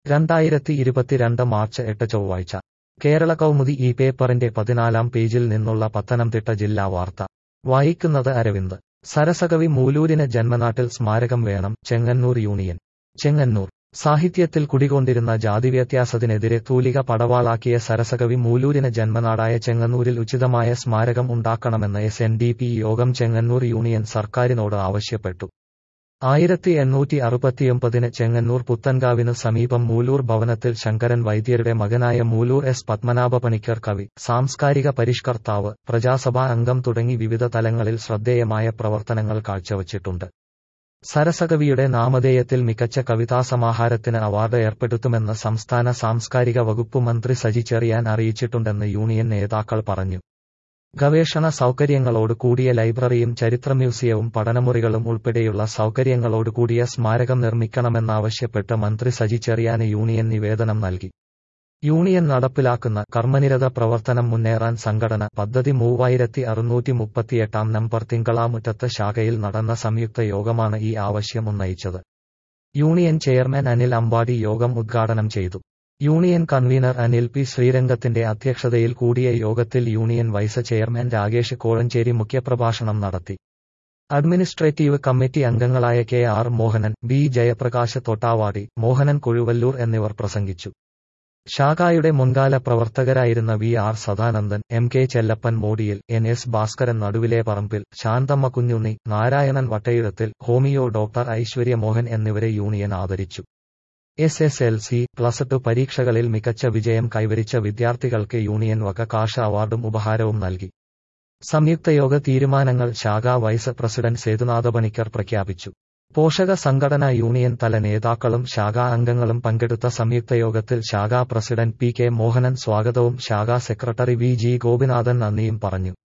രണ്ടായിരത്തി ഇരുപത്തിരണ്ട് മാർച്ച് എട്ട് ചൊവ്വാഴ്ച കേരള കൗമുദി ഈ പേപ്പറിന്റെ പതിനാലാം പേജിൽ നിന്നുള്ള പത്തനംതിട്ട ജില്ലാ വാർത്ത വായിക്കുന്നത് അരവിന്ദ് സരസകവി മൂലൂരിന് ജന്മനാട്ടിൽ സ്മാരകം വേണം ചെങ്ങന്നൂർ യൂണിയൻ ചെങ്ങന്നൂർ സാഹിത്യത്തിൽ കുടികൊണ്ടിരുന്ന ജാതിവ്യത്യാസത്തിനെതിരെ തൂലിക പടവാളാക്കിയ സരസകവി മൂലൂരിന് ജന്മനാടായ ചെങ്ങന്നൂരിൽ ഉചിതമായ സ്മാരകം ഉണ്ടാക്കണമെന്ന് എസ് എൻ ഡി പി യോഗം ചെങ്ങന്നൂർ യൂണിയൻ സർക്കാരിനോട് ആവശ്യപ്പെട്ടു ആയിരത്തി എണ്ണൂറ്റി അറുപത്തിയൊമ്പതിന് ചെങ്ങന്നൂർ പുത്തൻകാവിനു സമീപം മൂലൂർ ഭവനത്തിൽ ശങ്കരൻ വൈദ്യരുടെ മകനായ മൂലൂർ എസ് പത്മനാഭ പണിക്കർ കവി സാംസ്കാരിക പരിഷ്കർത്താവ് പ്രജാസഭാ അംഗം തുടങ്ങി വിവിധ തലങ്ങളിൽ ശ്രദ്ധേയമായ പ്രവർത്തനങ്ങൾ കാഴ്ചവച്ചിട്ടുണ്ട് സരസകവിയുടെ നാമധേയത്തിൽ മികച്ച കവിതാസമാഹാരത്തിന് അവാർഡ് ഏർപ്പെടുത്തുമെന്ന് സംസ്ഥാന സാംസ്കാരിക വകുപ്പ് മന്ത്രി സജി ചെറിയാൻ അറിയിച്ചിട്ടുണ്ടെന്ന് യൂണിയൻ നേതാക്കൾ പറഞ്ഞു ഗവേഷണ സൗകര്യങ്ങളോട് കൂടിയ ലൈബ്രറിയും ചരിത്ര മ്യൂസിയവും പഠനമുറികളും ഉൾപ്പെടെയുള്ള സൗകര്യങ്ങളോട് കൂടിയ സ്മാരകം നിർമ്മിക്കണമെന്നാവശ്യപ്പെട്ട് മന്ത്രി സജി ചെറിയാന് യൂണിയൻ നിവേദനം നൽകി യൂണിയൻ നടപ്പിലാക്കുന്ന കർമ്മനിരത പ്രവർത്തനം മുന്നേറാൻ സംഘടന പദ്ധതി മൂവായിരത്തി അറുന്നൂറ്റി മുപ്പത്തിയെട്ടാം നമ്പർ തിങ്കളാമുറ്റത്ത് ശാഖയിൽ നടന്ന സംയുക്ത യോഗമാണ് ഈ ആവശ്യം ഉന്നയിച്ചത് യൂണിയൻ ചെയർമാൻ അനിൽ അമ്പാടി യോഗം ഉദ്ഘാടനം ചെയ്തു യൂണിയൻ കൺവീനർ അനിൽ പി ശ്രീരംഗത്തിന്റെ അധ്യക്ഷതയിൽ കൂടിയ യോഗത്തിൽ union vice chairman Rakesh Kozhencherry മുഖ്യപ്രഭാഷണം നടത്തി അഡ്മിനിസ്ട്രേറ്റീവ് കമ്മിറ്റി അംഗങ്ങളായ K R Mohanan B Jayaprakash Thottavadi Mohanan Kozhuvalloor എന്നിവർ പ്രസംഗിച്ചു ശാഖായുടെ മുൻകാല പ്രവർത്തകരായിരുന്ന V R Sadanandan M K Chellappan മോഡിയിൽ എൻ എസ് ഭാസ്കരൻ നടുവിലെ പറമ്പിൽ ശാന്തമ്മ കുഞ്ഞുണ്ണി നാരായണൻ വട്ടയിടത്തിൽ ഹോമിയോ ഡോക്ടർ ഐശ്വര്യ മോഹൻ എന്നിവരെ യൂണിയൻ ആദരിച്ചു S S L C plus two പരീക്ഷകളിൽ മികച്ച വിജയം കൈവരിച്ച വിദ്യാർത്ഥികൾക്ക് യൂണിയൻ വക കാഷ അവാർഡും ഉപഹാരവും നൽകി സംയുക്ത യോഗ തീരുമാനങ്ങൾ ശാഖാ വൈസ് പ്രസിഡന്റ് സേതുനാഥ പണിക്കർ പ്രഖ്യാപിച്ചു പോഷക സംഘടനാ യൂണിയൻ തല നേതാക്കളും ശാഖാ അംഗങ്ങളും പങ്കെടുത്ത സംയുക്ത യോഗത്തിൽ ശാഖാ പ്രസിഡന്റ് പി കെ മോഹനൻ സ്വാഗതവും ശാഖാ സെക്രട്ടറി വി ജി ഗോപിനാഥൻ നന്ദിയും പറഞ്ഞു